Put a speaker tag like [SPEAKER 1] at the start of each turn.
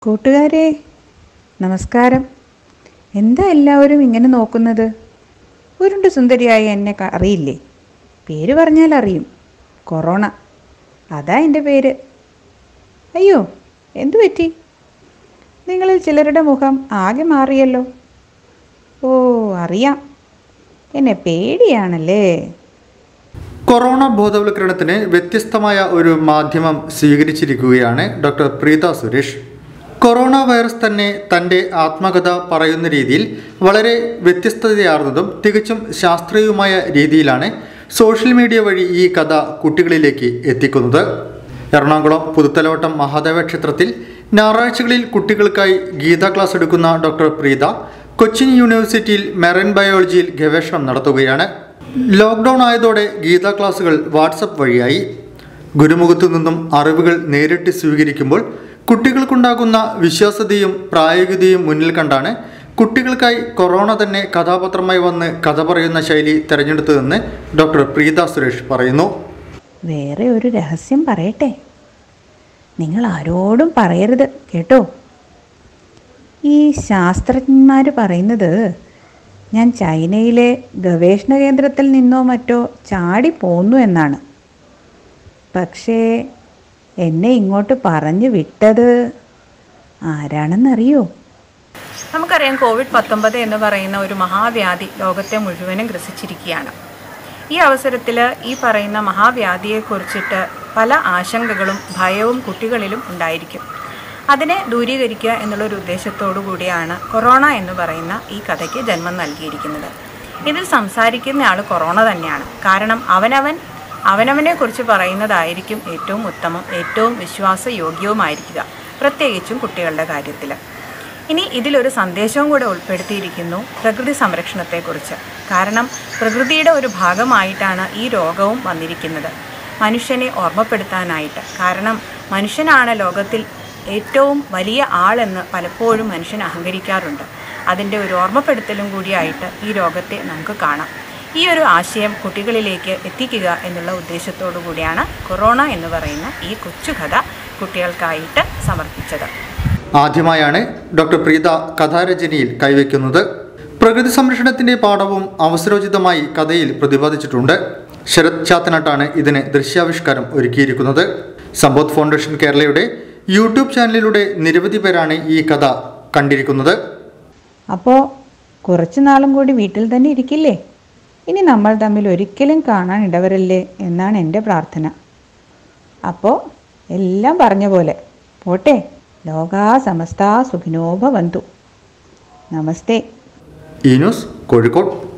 [SPEAKER 1] കൂട്ടുകാരെ നമസ്കാരം എന്താ എല്ലാവരും ഇങ്ങനെ നോക്കുന്നത് ഉരുണ്ട് സുന്ദരിയായ എന്നെ ക- അറിയില്ലേ പേര് പറഞ്ഞാൽ അറിയും കൊറോണ അതാ എൻ്റെ പേര് അയ്യോ എന്തു പറ്റി നിങ്ങളിൽ ചിലരുടെ മുഖം ആകെ മാറിയല്ലോ ഓ അറിയാം എന്നെ പേടിയാണല്ലേ
[SPEAKER 2] കൊറോണ ബോധവൽക്കരണത്തിന് വ്യത്യസ്തമായ ഒരു മാധ്യമം സ്വീകരിച്ചിരിക്കുകയാണ് doctor Preetha Suresh corona virus തന്നെ തൻ്റെ ആത്മകഥ പറയുന്ന രീതിയിൽ വളരെ വ്യത്യസ്തതയാർന്നതും തികച്ചും ശാസ്ത്രീയവുമായ രീതിയിലാണ് സോഷ്യൽ മീഡിയ വഴി ഈ കഥ കുട്ടികളിലേക്ക് എത്തിക്കുന്നത് എറണാകുളം പുതുത്തലവട്ടം മഹാദേവ ക്ഷേത്രത്തിൽ ഞായറാഴ്ചകളിൽ കുട്ടികൾക്കായി ഗീത ക്ലാസ് എടുക്കുന്ന ഡോക്ടർ പ്രീത കൊച്ചിൻ യൂണിവേഴ്സിറ്റിയിൽ മെറൈൻ ബയോളജിയിൽ ഗവേഷണം നടത്തുകയാണ് ലോക്ക്ഡൗൺ ആയതോടെ ഗീത ക്ലാസുകൾ വാട്സപ്പ് വഴിയായി ഗുരുമുഖത്തു നിന്നും അറിവുകൾ നേരിട്ട് സ്വീകരിക്കുമ്പോൾ കുട്ടികൾക്കുണ്ടാകുന്ന വിശ്വാസ്യതയും പ്രായോഗികതയും മുന്നിൽ കണ്ടാണ് കുട്ടികൾക്കായി കൊറോണ തന്നെ കഥാപാത്രമായി വന്ന് കഥ പറയുന്ന ശൈലി തിരഞ്ഞെടുത്തതെന്ന് ഡോക്ടർ പ്രീത സുരേഷ് പറയുന്നു
[SPEAKER 1] വേറെ ഒരു രഹസ്യം പറയട്ടെ നിങ്ങൾ ആരോടും പറയരുത് കേട്ടോ ഈ ശാസ്ത്രജ്ഞന്മാർ പറയുന്നത് ഞാൻ ചൈനയിലെ ഗവേഷണ കേന്ദ്രത്തിൽ നിന്നോ മറ്റോ ചാടി പോന്നു എന്നാണ് പക്ഷേ എന്നെ ഇങ്ങോട്ട് പറഞ്ഞു വിട്ടത് ആരാണെന്നറിയോ
[SPEAKER 3] നമുക്കറിയാം കോവിഡ് പത്തൊമ്പത് എന്ന് പറയുന്ന ഒരു മഹാവ്യാധി ലോകത്തെ മുഴുവനും ഗ്രസിച്ചിരിക്കുകയാണ് ഈ അവസരത്തിൽ ഈ പറയുന്ന മഹാവ്യാധിയെക്കുറിച്ചിട്ട് പല ആശങ്കകളും ഭയവും കുട്ടികളിലും ഉണ്ടായിരിക്കും അതിനെ ദൂരീകരിക്കുക എന്നുള്ളൊരു ഉദ്ദേശത്തോടു കൂടിയാണ് കൊറോണ എന്ന് പറയുന്ന ഈ കഥയ്ക്ക് ജന്മം നൽകിയിരിക്കുന്നത് ഇതിൽ സംസാരിക്കുന്ന ആൾ കൊറോണ തന്നെയാണ് കാരണം അവനവൻ അവനവനെ കുറിച്ച് പറയുന്നതായിരിക്കും ഏറ്റവും ഉത്തമം ഏറ്റവും വിശ്വാസയോഗ്യവുമായിരിക്കുക പ്രത്യേകിച്ചും കുട്ടികളുടെ കാര്യത്തിൽ ഇനി ഇതിലൊരു സന്ദേശവും കൂടെ ഉൾപ്പെടുത്തിയിരിക്കുന്നു പ്രകൃതി സംരക്ഷണത്തെക്കുറിച്ച് കാരണം പ്രകൃതിയുടെ ഒരു ഭാഗമായിട്ടാണ് ഈ രോഗവും വന്നിരിക്കുന്നത് മനുഷ്യനെ ഓർമ്മപ്പെടുത്താനായിട്ട് കാരണം മനുഷ്യനാണ് ലോകത്തിൽ ഏറ്റവും വലിയ ആളെന്ന് പലപ്പോഴും മനുഷ്യൻ അഹങ്കരിക്കാറുണ്ട് അതിൻ്റെ ഒരു ഓർമ്മപ്പെടുത്തലും കൂടിയായിട്ട് ഈ രോഗത്തെ നമുക്ക് കാണാം ഈ ഒരു ആശയം കുട്ടികളിലേക്ക് എത്തിക്കുക എന്നുള്ള ഉദ്ദേശത്തോടു കൂടിയാണ് കൊറോണ എന്ന് പറയുന്ന ഈ കൊച്ചുകഥ കുട്ടികൾക്കായിട്ട് സമർപ്പിച്ചത്
[SPEAKER 2] ആദ്യമായാണ് ഡോക്ടർ പ്രീത കഥാരചനയിൽ കൈവയ്ക്കുന്നത് പ്രകൃതി സംരക്ഷണത്തിന്റെ പാഠവും അവസരോചിതമായി കഥയിൽ പ്രതിപാദിച്ചിട്ടുണ്ട് ശരത് ചാത്തനാട്ടാണ് ഇതിന് ദൃശ്യാവിഷ്കാരം ഒരുക്കിയിരിക്കുന്നത് സമ്പോധ് ഫൗണ്ടേഷൻ കേരളയുടെ യൂട്യൂബ് ചാനലിലൂടെ നിരവധി പേരാണ് ഈ കഥ കണ്ടിരിക്കുന്നത്
[SPEAKER 1] അപ്പോൾ കുറച്ചു നാളും കൂടി വീട്ടിൽ തന്നെ ഇരിക്കില്ലേ ഇനി നമ്മൾ തമ്മിൽ ഒരിക്കലും കാണാൻ ഇടവരല്ലേ എന്നാണ് എൻ്റെ പ്രാർത്ഥന അപ്പോൾ എല്ലാം പറഞ്ഞ പോലെ പോട്ടെ ലോകാ സമസ്ത സുഖിനോ ഭവന്തു നമസ്തേ
[SPEAKER 2] ഈ ന്യൂസ് കോഴിക്കോട്